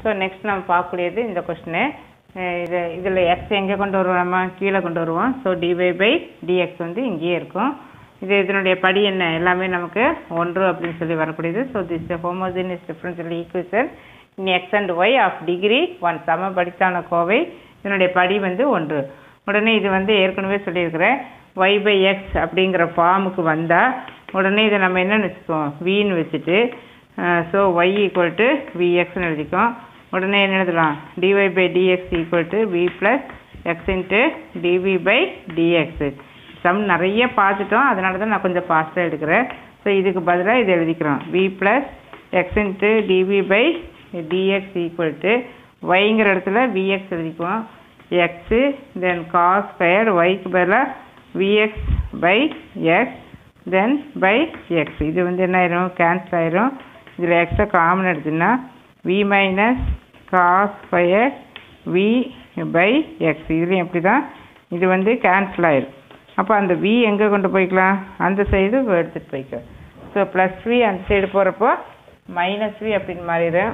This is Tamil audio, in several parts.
ஸோ நெக்ஸ்ட் நம்ம பார்க்கக்கூடியது இந்த கொஸ்டினு இது இதில் எக்ஸ் எங்கே கொண்டு வருவோம் நம்ம கீழே கொண்டு வருவோம் ஸோ டிவை பை டிஎக்ஸ் வந்து இங்கேயே இருக்கும் இது இதனுடைய படி என்ன எல்லாமே நமக்கு ஒன்று அப்படின்னு சொல்லி வரக்கூடியது so this homogeneous differential equation in x and y of degree one சம படித்தான கோவை இதனுடைய படி வந்து ஒன்று உடனே இது வந்து ஏற்கனவே சொல்லியிருக்கிறேன் ஒய் பை எக்ஸ் அப்படிங்கிற ஃபார்முக்கு வந்தால் உடனே இதை நம்ம என்னன்னு வச்சுக்குவோம் வின்னு வச்சுட்டு ஸோ ஒய் ஈக்குவல் டு விஎக்ஸ்னு எழுதிக்கும் உடனே என்ன எழுதலாம் dy by dx equal to v plus x into dv by dx sum நிறைய பார்த்துட்டோம் அதனால தான் நான் கொஞ்சம் ஃபாஸ்ட்டாக எடுக்கிறேன் ஸோ இதுக்கு பதிலாக இது எழுதிக்கிறோம் v plus x into dv by dx equal to ஒய்ங்கிற இடத்துல விஎக்ஸ் எழுதிக்குவோம் எக்ஸு தென் காஸ் ஸ்கொயர் ஒய்க்கு பதிலாக vx by x then by x இது வந்து என்ன ஆயிரும் கேன்சல் ஆயிரும் இதில் எக்ஸை காமன் எடுத்துன்னா v minus cos square v by x இதுலேயும் எப்படி தான் இது வந்து கேன்சல் ஆயிரும் அப்போ அந்த வி எங்கே கொண்டு போய்க்கலாம் அந்த சைடு எடுத்துகிட்டு போய்க்கலாம் ஸோ ப்ளஸ் வி அந்த சைடு போகிறப்போ மைனஸ் வி அப்படின்னு மாறிடும்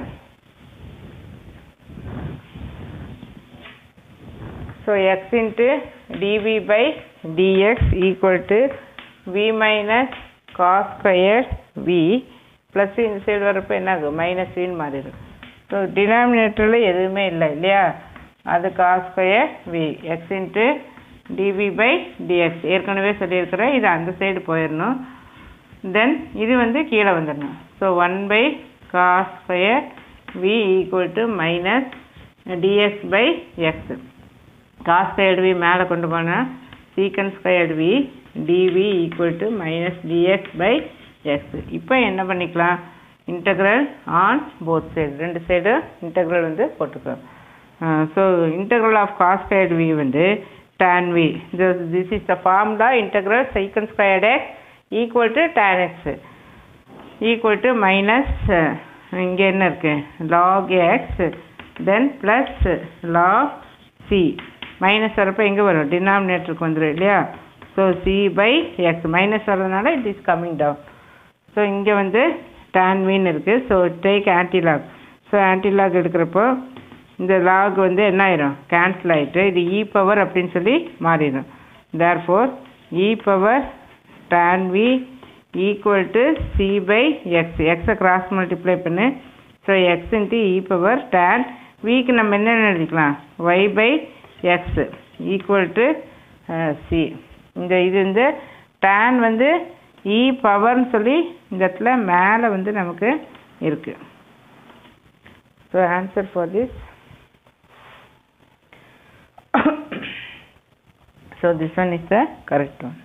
so x into dv by dx equal to v minus cos square v plus இந்த சைடு வரப்போ என்ன ஆகும் மைனஸ் வின்னு மாறிடும் ஸோ டினாமினேட்டரில் எதுவுமே இல்லை இல்லையா அது cos square v x into dv by dx ஏற்கனவே சொல்லியிருக்கிறேன் இது அந்த சைடு போயிடணும் தென் இது வந்து கீழே வந்துடணும் so one by cos square v equal to minus dx by x cos squared v மேலே கொண்டு போனால் secant squared v dv equal to minus dx by x இப்போ என்ன பண்ணிக்கலாம் இன்டெக்ரல் ஆன் போத் சைடு ரெண்டு சைடு இன்டெக்ரல் வந்து போட்டுக்கலாம் so integral of cos squared v வந்து tan v this, this is the formula integral secant squared x equal to tan x equal to minus இங்கே என்ன இருக்கு log x then plus log c minus வரப்போ எங்கே வரும் டினாமினேட்டருக்கு வந்துடும் இல்லையா so c by x minus வர்றதுனால it is coming down so இங்கே வந்து tan வின்னு இருக்குது so take antilog so antilog எடுக்கிறப்போ இந்த லாக் வந்து என்ன ஆயிரும் கேன்சல் ஆகிட்டு இது இ பவர் அப்படின்னு சொல்லி மாறிடும் therefore e power tan v equal to c by x எக்ஸை கிராஸ் மல்டிப்ளை பண்ணு so x into e power tan விக்கு நம்ம என்ன எழுதிக்கலாம் y by x equal to c இந்த இது வந்து டேன் வந்து இ பவர்னு சொல்லி இந்த இடத்துல மேலே வந்து நமக்கு இருக்குது so answer for this so this one is the correct one